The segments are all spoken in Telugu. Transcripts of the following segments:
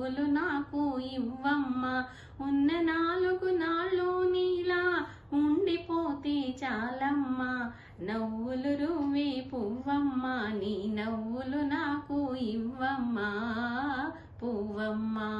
నవ్వులు నాకు ఇవ్వమ్మా ఉన్న నాలుగు నాళ్ళు నీలా ఉండిపోతే చాలమ్మా నవ్వులు రువ్వే పువ్వమ్మా నీ నవ్వులు నాకు ఇవ్వమ్మా పువ్వమ్మా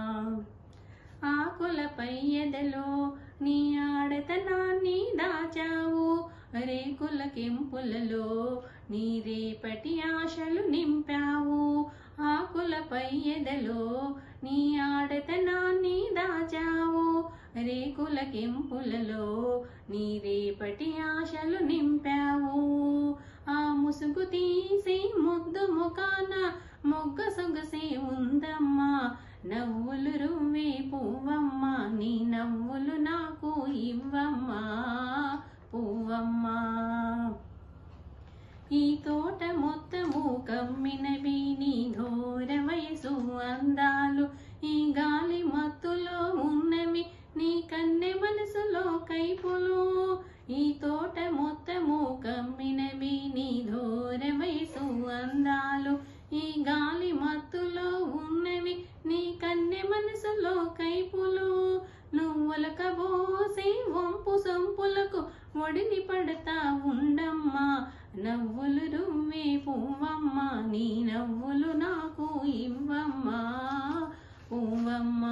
ఆకులపై ఎదలో నీ ఆడతనాన్ని దాచావు రేకుల కెంపులలో నీ రేపటి ఆశలు నింపావు ఆకులపై ఎదలో నీ ఆడతనాన్ని దాచావు రేకుల కెంపులలో నీ రేపటి ఆశలు నింపావు ఆ ముసుగు తీసి ముద్దు ముఖాన మొగ్గ సొగసే ఉందమ్మా నవ్వులు రువ్వే పువ్వమ్మా నీ నవ్వులు నాకు ఇవ్వమ్మా పువ్వమ్మా ఈ తోట మొత్తము కమ్మినవి నీ ఘోర వయసు అందాలు ఈ గాలి మత్తులో ఉన్నవి నీ కన్నె మనసులో కైపులు ఈ తోట మొత్తము కమ్మినవి నీ ఘోర వయసు అందాలు ఈ గాలి మత్తులో ఉన్నవి నీ కన్నె మనసులో కైపులు నువ్వులక బోసి వంపు సొంపులకు ఒడిని పడతా ఉండమ్మా నవ్వులు రువ్వే పువ్వమ్మా నీ నవ్వులు నాకు ఇవ్వమ్మా పువ్వమ్మా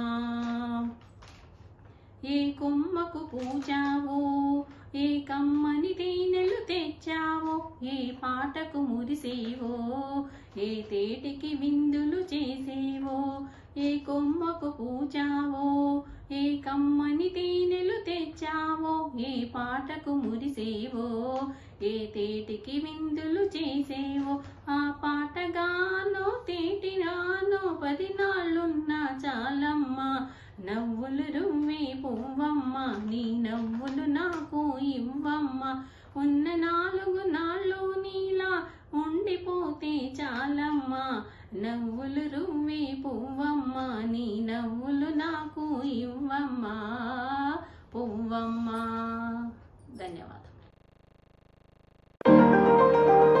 ఏ కొమ్మకు పూజావో ఏ కమ్మని తేనెలు తెచ్చావో ఏ పాటకు మురిసేవో ఏ తేటికి విందులు చేసేవో ఏ కొమ్మకు పూజావో ఏ కమ్మని తేనెలు తెచ్చావో ఏ పాటకు మురిసేవో ఏ తేటికి విందులు చేసేవో ఆ పాటగానో తేటిగానో పది నాళ్ళున్నా చాలమ్మా నవ్వులు రువ్వే పువ్వమ్మ నీ నవ్వులు నాకు ఇవ్వమ్మ ఉన్న నాలుగు నాళ్ళు నీలా ఉండిపోతే చాలమ్మా నవ్వులు రువ్వే పువ్వమ్మ నీ నవ్వులు నాకు ఇవ్వమ్మా పువ్వమ్మ ధన్యవాదాలు